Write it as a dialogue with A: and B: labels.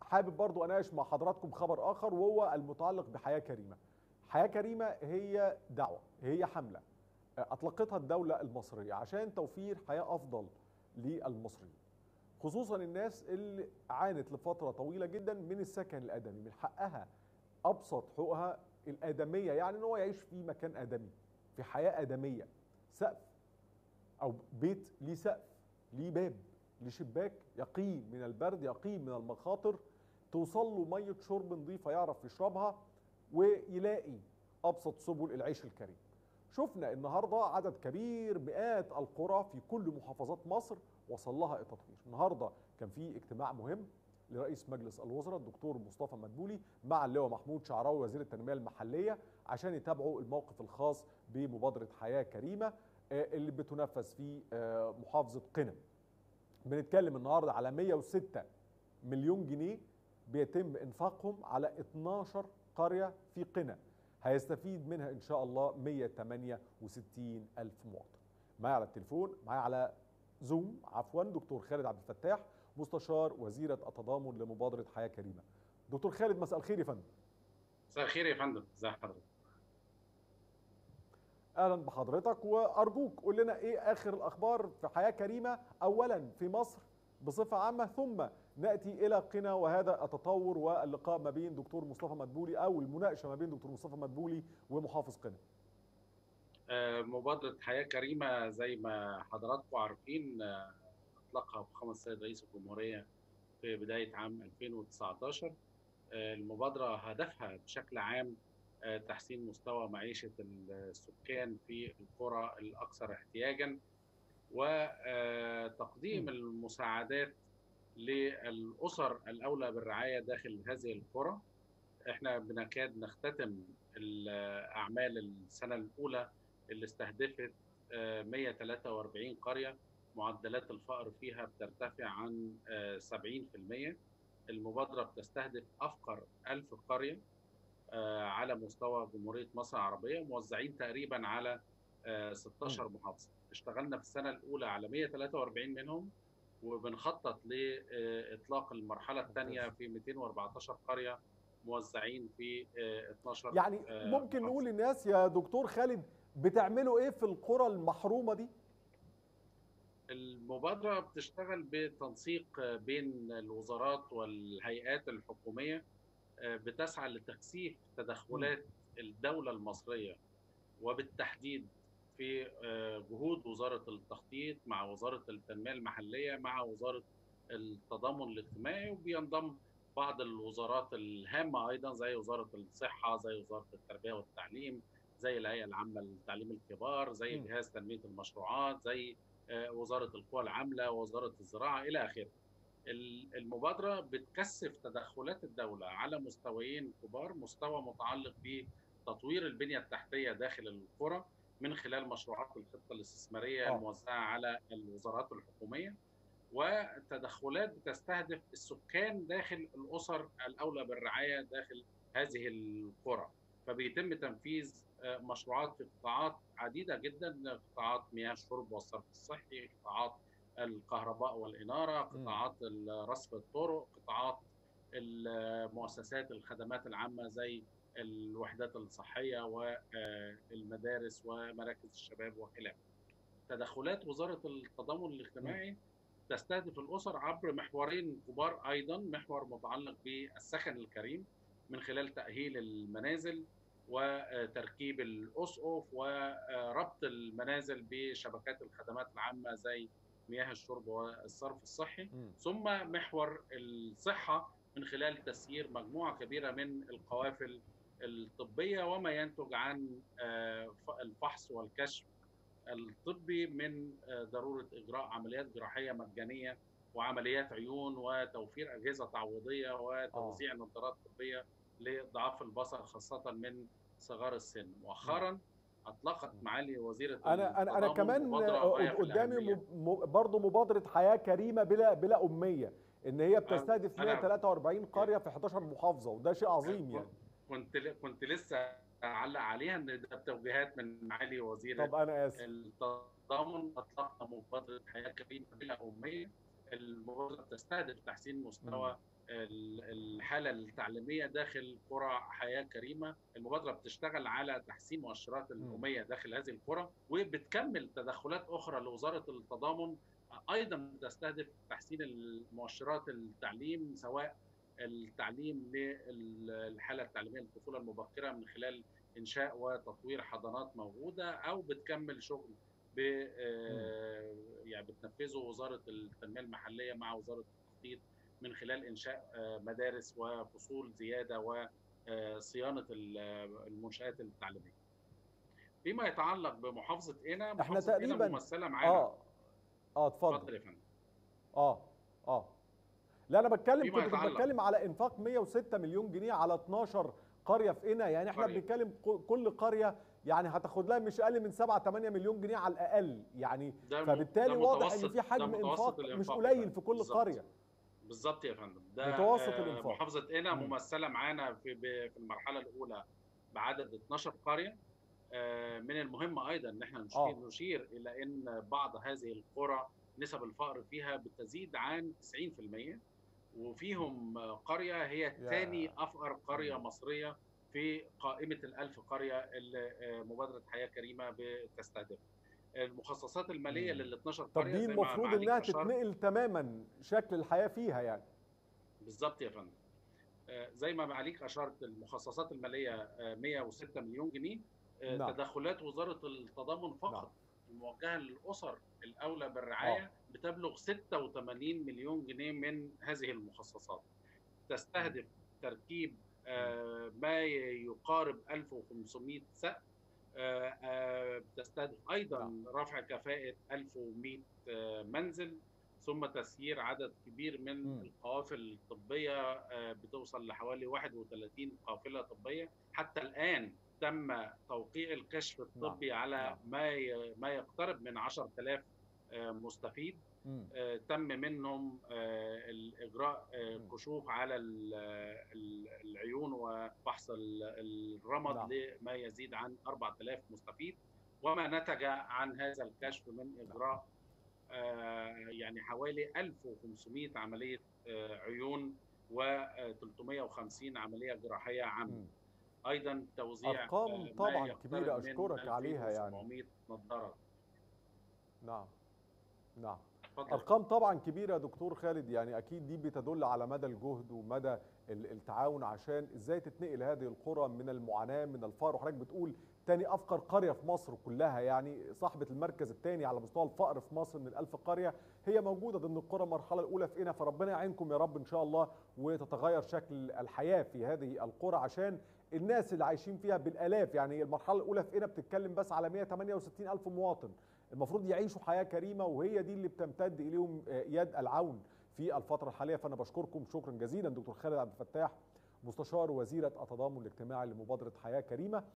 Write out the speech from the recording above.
A: حابب برضو اناقش مع حضراتكم خبر اخر وهو المتعلق بحياه كريمه. حياه كريمه هي دعوه، هي حمله اطلقتها الدوله المصريه عشان توفير حياه افضل للمصريين. خصوصا الناس اللي عانت لفتره طويله جدا من السكن الادمي، من حقها ابسط حقوقها الادميه يعني ان هو يعيش في مكان ادمي، في حياه ادميه، سقف او بيت ليه سقف، ليه باب، ليه شباك يقيه من البرد، يقيه من المخاطر، توصل له ميه شرب نظيفه يعرف يشربها ويلاقي ابسط سبل العيش الكريم. شفنا النهارده عدد كبير مئات القرى في كل محافظات مصر وصل لها التطوير، النهارده كان في اجتماع مهم لرئيس مجلس الوزراء الدكتور مصطفى مدبولي مع اللواء محمود شعراوي وزير التنميه المحليه عشان يتابعوا الموقف الخاص بمبادره حياه كريمه اللي بتنفذ في محافظه قنا. بنتكلم النهارده على 106 مليون جنيه بيتم انفاقهم على 12 قريه في قنا. هيستفيد منها ان شاء الله 168 الف مواطن. معايا على التليفون معايا على زوم عفوا دكتور خالد عبد الفتاح مستشار وزيره التضامن لمبادره حياه كريمه. دكتور خالد مساء الخير يا فندم.
B: مساء الخير يا فندم، ازي حضرتك؟
A: اهلا بحضرتك وارجوك قول لنا ايه اخر الاخبار في حياه كريمه اولا في مصر بصفه عامه ثم ناتي الى قنا وهذا التطور واللقاء ما بين دكتور مصطفى مدبولي او المناقشه ما بين دكتور مصطفى مدبولي ومحافظ قنا.
B: مبادره حياه كريمه زي ما حضراتكم عارفين اطلقها بخمس السيد رئيس الجمهوريه في بدايه عام 2019 المبادره هدفها بشكل عام تحسين مستوى معيشه السكان في القرى الاكثر احتياجا وتقديم المساعدات للاسر الاولى بالرعايه داخل هذه القرى احنا بنكاد نختتم الاعمال السنه الاولى اللي استهدفت 143 قريه معدلات الفقر فيها بترتفع عن 70% المبادره بتستهدف افقر 1000 قريه على مستوى جمهوريه مصر العربيه موزعين تقريبا على 16 محافظه اشتغلنا في السنه الاولى على 143 منهم وبنخطط لاطلاق المرحله الثانيه في 214 قريه موزعين في 12
A: يعني ممكن نقول للناس يا دكتور خالد بتعملوا ايه في القرى المحرومه دي
B: المبادره بتشتغل بتنسيق بين الوزارات والهيئات الحكوميه بتسعى لتكثيف تدخلات الدوله المصريه وبالتحديد في جهود وزاره التخطيط مع وزاره التنميه المحليه مع وزاره التضامن الاجتماعي وبينضم بعض الوزارات الهامه ايضا زي وزاره الصحه زي وزاره التربيه والتعليم زي الهيئه العامه لتعليم الكبار زي جهاز تنميه المشروعات زي وزاره القوى العامله ووزاره الزراعه الى اخره. المبادره بتكثف تدخلات الدوله على مستويين كبار، مستوى متعلق بتطوير البنيه التحتيه داخل القرى من خلال مشروعات الخطه الاستثماريه الموزعه على الوزارات الحكوميه وتدخلات بتستهدف السكان داخل الاسر الاولى بالرعايه داخل هذه القرى. فبيتم تنفيذ مشروعات في قطاعات عديده جدا قطاعات مياه الشرب والصرف الصحي قطاعات الكهرباء والاناره قطاعات رصف الطرق قطاعات المؤسسات الخدمات العامه زي الوحدات الصحيه والمدارس ومراكز الشباب وخلافه تدخلات وزاره التضامن الاجتماعي تستهدف الاسر عبر محورين كبار ايضا محور متعلق بالسكن الكريم من خلال تاهيل المنازل وتركيب الاسقف وربط المنازل بشبكات الخدمات العامه زي مياه الشرب والصرف الصحي م. ثم محور الصحه من خلال تسيير مجموعه كبيره من القوافل الطبيه وما ينتج عن الفحص والكشف الطبي من ضروره اجراء عمليات جراحيه مجانيه وعمليات عيون وتوفير اجهزه تعويضيه وتوزيع نظارات طبيه لضعاف البصر خاصه من صغار السن مؤخرا اطلقت معالي وزيره
A: انا انا انا كمان قدامي برضه مبادره حياه كريمه بلا بلا اميه ان هي بتستهدف 143 قريه في 11 محافظه وده شيء عظيم يعني
B: كنت كنت لسه اعلق عليها ان ده بتوجيهات من معالي وزيره
A: طب انا اسف
B: التضامن اطلقنا مبادره حياه كريمه بلا اميه المبادره بتستهدف تحسين مستوى الحاله التعليميه داخل قرى حياه كريمه، المبادره بتشتغل على تحسين مؤشرات الاميه داخل هذه القرى وبتكمل تدخلات اخرى لوزاره التضامن ايضا تستهدف تحسين المؤشرات التعليم سواء التعليم للحاله التعليميه للطفوله المبكره من خلال انشاء وتطوير حضانات موجوده او بتكمل شغل ب يعني بتنفذه وزاره التنميه المحليه مع وزاره التخطيط من خلال انشاء مدارس وفصول زياده وصيانه المنشات التعليميه. فيما يتعلق بمحافظه قنا
A: احنا
B: محافظه قنا
A: تقريبا
B: ممثله معانا
A: اه اه اتفضل
B: اتفضل يا فندم
A: اه اه لا انا بتكلم
B: فيما
A: كنت
B: يتعلق.
A: بتكلم على انفاق 106 مليون جنيه على 12 قريه في قنا يعني احنا
B: قرية.
A: بنتكلم ك- كل قريه يعني هتاخد لها مش اقل من 7 8 مليون جنيه على الاقل يعني
B: ده م-
A: فبالتالي
B: ده
A: واضح ان
B: متوسط-
A: في حجم
B: ده متوسط
A: انفاق مش
B: الإنفاق
A: قليل
B: فعلا.
A: في كل
B: بالظبط.
A: قريه
B: بالظبط يا فندم ده
A: متوسط
B: آه،
A: الإنفاق.
B: محافظه قنا
A: مم.
B: ممثله معانا في ب- في المرحله الاولى بعدد 12 قريه آه، من المهم ايضا ان احنا نشير,
A: آه.
B: نشير الى ان بعض هذه القرى نسب الفقر فيها بتزيد عن 90% وفيهم آه، قريه هي ثاني افقر قريه
A: مم.
B: مصريه في قائمه الألف قريه اللي آه، مبادره حياه كريمه بتستهدف المخصصات الماليه
A: مم.
B: لل 12
A: طب
B: قريه
A: دي
B: زي ما
A: المفروض
B: معاليك
A: انها
B: أشرت.
A: تتنقل تماما شكل الحياه فيها يعني
B: بالظبط يا فندم آه، زي ما معاليك اشرت المخصصات الماليه آه، 106 مليون جنيه آه،
A: نعم.
B: تدخلات وزاره التضامن فقط
A: نعم.
B: الموجهه للاسر الاولى بالرعايه بتبلغ 86 مليون جنيه من هذه المخصصات تستهدف تركيب آه، ما يقارب 1500 سقف آه، آه، بتستهدف ايضا رفع كفاءه 1100 آه، منزل ثم تسيير عدد كبير من
A: مم.
B: القوافل الطبيه آه، بتوصل لحوالي 31 قافله طبيه حتى الان تم توقيع الكشف الطبي على
A: نعم.
B: ما ي- ما يقترب من 10000 آه، مستفيد
A: مم.
B: آه، تم منهم آه، الاجراء آه،
A: مم.
B: كشوف على ال- ال- العيون وفحص ال- الرمد
A: نعم.
B: لما يزيد عن 4000 مستفيد وما نتج عن هذا الكشف من اجراء آه، يعني حوالي 1500 عمليه آه، عيون و350 عمليه جراحيه عامه
A: مم.
B: ايضا توزيع
A: أرقام
B: آه، ما
A: طبعاً
B: يقترب
A: كبيرة
B: من
A: أشكرك عليها يعني.
B: 2700 نظاره
A: نعم نعم
B: اتفضل
A: ارقام طبعا كبيره يا دكتور خالد يعني اكيد دي بتدل على مدى الجهد ومدى ال- التعاون عشان ازاي تتنقل هذه القرى من المعاناه من الفقر وحضرتك بتقول تاني افقر قريه في مصر كلها يعني صاحبه المركز الثاني على مستوى الفقر في مصر من الألف قريه هي موجوده ضمن القرى المرحله الاولى في قنا فربنا يعينكم يا رب ان شاء الله وتتغير شكل الحياه في هذه القرى عشان الناس اللي عايشين فيها بالالاف يعني المرحله الاولى في قنا بتتكلم بس على 168 الف مواطن المفروض يعيشوا حياه كريمه وهي دي اللي بتمتد اليهم آه، يد العون في الفتره الحاليه فانا بشكركم شكرا جزيلا دكتور خالد عبد الفتاح مستشار وزيره التضامن الاجتماعي لمبادره حياه كريمه